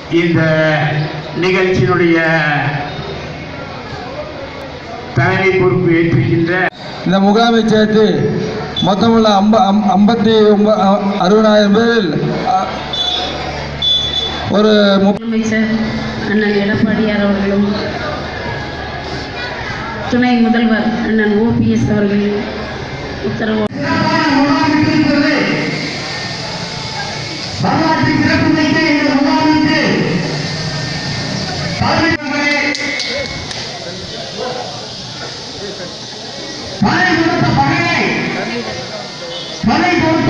இந்த நிகழ்ச்சியினுடைய தலைமை பொறுப்பு ஏற்றிருக்கின்ற இந்த முகாமை சேர்த்து மொத்தமுள்ள அம்ப அம்- ஐம்பத்தி ஒம்ப அ- அறுபதாயிரம் பேரில் அ, ஒரு முப் முதலமைச்சர் அண்ணன் எடப்பாடியார் அவர்களும் துணை முதல்வர் அண்ணன் ஓபிஎஸ் அவர்களின் உத்தரவு வரலாற்றில் சிறப்பு மிக்க இந்த முகாமுக்கு தலைமை பனை கொடுத்த பகையை பனை கொடுத்த